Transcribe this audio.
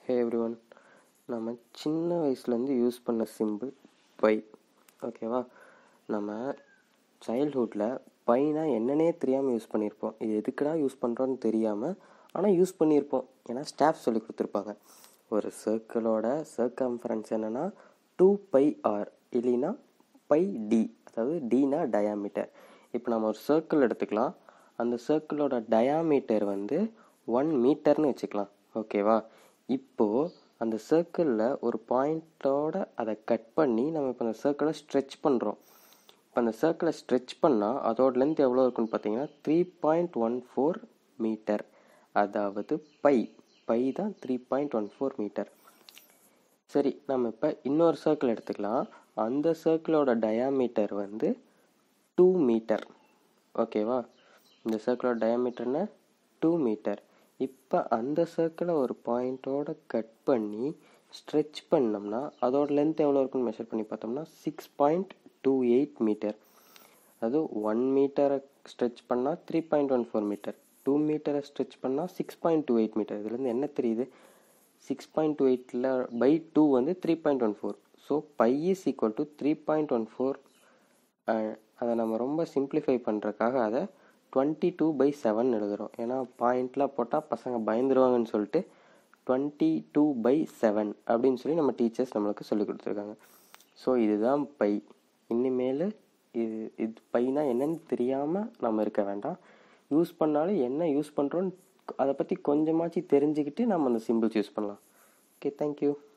ஹே every one நம்ம சின்ன வயசுலேருந்து யூஸ் பண்ண சிம்பிள் பை ஓகேவா நம்ம சைல்ட்ஹுட்டில் பைனா என்னன்னே தெரியாமல் யூஸ் பண்ணியிருப்போம் இது எதுக்குடா யூஸ் பண்ணுறோன்னு தெரியாமல் ஆனால் யூஸ் பண்ணியிருப்போம் ஏன்னா ஸ்டாஃப் சொல்லி கொடுத்துருப்பாங்க ஒரு சர்க்கிளோட சர்க்கம்ஃபரன்ஸ் என்னென்னா டூ பை ஆர் இல்லைன்னா பை டி அதாவது டினா டயாமீட்டர் இப்போ நம்ம ஒரு சர்க்கிள் எடுத்துக்கலாம் அந்த சர்க்கிளோட டயாமீட்டர் வந்து ஒன் மீட்டர்னு வச்சுக்கலாம் ஓகேவா இப்போது அந்த சர்க்கிளில் ஒரு பாயிண்ட்டோட அதை கட் பண்ணி நம்ம இப்போ அந்த சர்க்கிளை ஸ்ட்ரெச் பண்ணுறோம் இப்போ அந்த சர்க்கிளை ஸ்ட்ரெச் பண்ணால் அதோட லென்த் எவ்வளோ இருக்குன்னு பார்த்தீங்கன்னா three point one four meter அதாவது பை பை தான் three point one four meter சரி நம்ம இப்போ இன்னொரு சர்க்கிள் எடுத்துக்கலாம் அந்த சர்க்கிளோட டயாமீட்டர் வந்து டூ மீட்டர் ஓகேவா இந்த சர்க்கிளோட டயாமீட்டர்னா டூ மீட்டர் இப்போ அந்த சர்க்கிளை ஒரு பாயிண்ட்டோட கட் பண்ணி ஸ்ட்ரெச் பண்ணோம்னா அதோட லென்த் எவ்வளோ இருக்குன்னு மெஷர் பண்ணி பார்த்தோம்னா six point two eight meter அதாவது ஒன் மீட்டரை ஸ்ட்ரெச் பண்ணால் three point one four meter two மீட்டரை ஸ்ட்ரெச் பண்ணால் six point two eight meter இதுலேருந்து என்ன தெரியுது சிக்ஸ் பாயிண்ட் டூ எயிட்டில் பை டூ வந்து three point one four so pi is equal to three point one four அதை நம்ம ரொம்ப சிம்பிளிஃபை பண்ணுறதுக்காக அதை டுவெண்ட்டி டூ பை செவன் எழுதுகிறோம் ஏன்னா பாயிண்ட்லாம் போட்டால் பசங்க பயந்துருவாங்கன்னு சொல்லிட்டு டுவெண்ட்டி டூ பை செவன் அப்படின்னு சொல்லி நம்ம டீச்சர்ஸ் நம்மளுக்கு சொல்லி கொடுத்துருக்காங்க ஸோ இதுதான் பை இனிமேல் இது இது பைனா என்னன்னு தெரியாமல் நம்ம இருக்க வேண்டாம் யூஸ் பண்ணாலும் என்ன யூஸ் பண்ணுறோன்னு அதை பற்றி கொஞ்சமாச்சு தெரிஞ்சுக்கிட்டு நம்ம அந்த சிம்பிள்ஸ் யூஸ் பண்ணலாம் ஓகே தேங்க்யூ